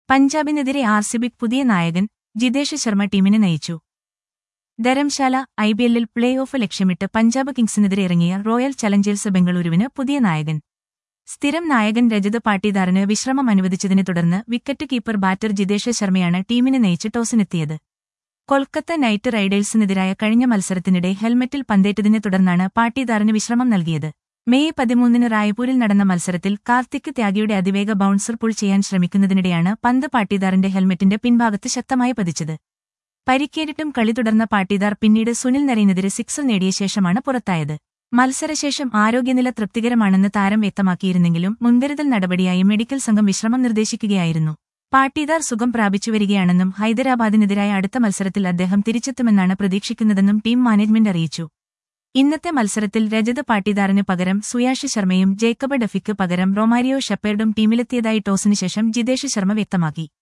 പഞ്ചാബിനെതിരെ ആർസിബിക് പുതിയ നായകൻ ജിതേഷ് ശർമ്മ ടീമിനെ നയിച്ചു ധരംശാല ഐ പി എല്ലിൽ പ്ലേ ഓഫ് ലക്ഷ്യമിട്ട് പഞ്ചാബ് കിങ്സിനെതിരെ ഇറങ്ങിയ റോയൽ ചലഞ്ചേഴ്സ് ബംഗളൂരുവിന് പുതിയ നായകൻ സ്ഥിരം നായകൻ രജത് പാട്ടീദാറിന് വിശ്രമം അനുവദിച്ചതിനെ തുടർന്ന് വിക്കറ്റ് കീപ്പർ ബാറ്റർ ജിതേഷ് ശർമ്മയാണ് ടീമിനെ നയിച്ച് ടോസിനെത്തിയത് കൊൽക്കത്ത നൈറ്റ് റൈഡേഴ്സിനെതിരായ കഴിഞ്ഞ മത്സരത്തിനിടെ ഹെൽമറ്റിൽ പന്തേറ്റതിനെ തുടർന്നാണ് പാട്ടീദാറിന് വിശ്രമം നൽകിയത് മെയ് പതിമൂന്നിന് റായ്പൂരിൽ നടന്ന മത്സരത്തിൽ കാർത്തിക് ത്യാഗിയുടെ അതിവേഗ ബൌൺസർ പുൾ ചെയ്യാൻ ശ്രമിക്കുന്നതിനിടെയാണ് പന്ത് പാട്ടീദാറിന്റെ ഹെൽമറ്റിന്റെ പിൻഭാഗത്ത് ശക്തമായി പതിച്ചത് പരിക്കേറ്റിട്ടും കളി തുടർന്ന പാട്ടീദാർ പിന്നീട് സുനിൽ നരേനെതിരെ സിക്സർ നേടിയ ശേഷമാണ് പുറത്തായത് മത്സരശേഷം ആരോഗ്യനില തൃപ്തികരമാണെന്ന് താരം വ്യക്തമാക്കിയിരുന്നെങ്കിലും മുൻകരുതൽ നടപടിയായി മെഡിക്കൽ സംഘം വിശ്രമം നിർദ്ദേശിക്കുകയായിരുന്നു പാട്ടീദാർ സുഖം പ്രാപിച്ചുവരികയാണെന്നും ഹൈദരാബാദിനെതിരായ അടുത്ത മത്സരത്തിൽ അദ്ദേഹം തിരിച്ചെത്തുമെന്നാണ് പ്രതീക്ഷിക്കുന്നതെന്നും ടീം മാനേജ്മെന്റ് അറിയിച്ചു ഇന്നത്തെ മത്സരത്തിൽ രജത് പാട്ടീദാറിന് പകരം സുയാഷ് ശർമ്മയും ജേക്കബ് ഡഫിക്ക് പകരം റൊമാരിയോ ഷെപ്പേർഡും ടീമിലെത്തിയതായി ടോസിന് ശേഷം ജിതേഷ് ശർമ്മ വ്യക്തമാക്കി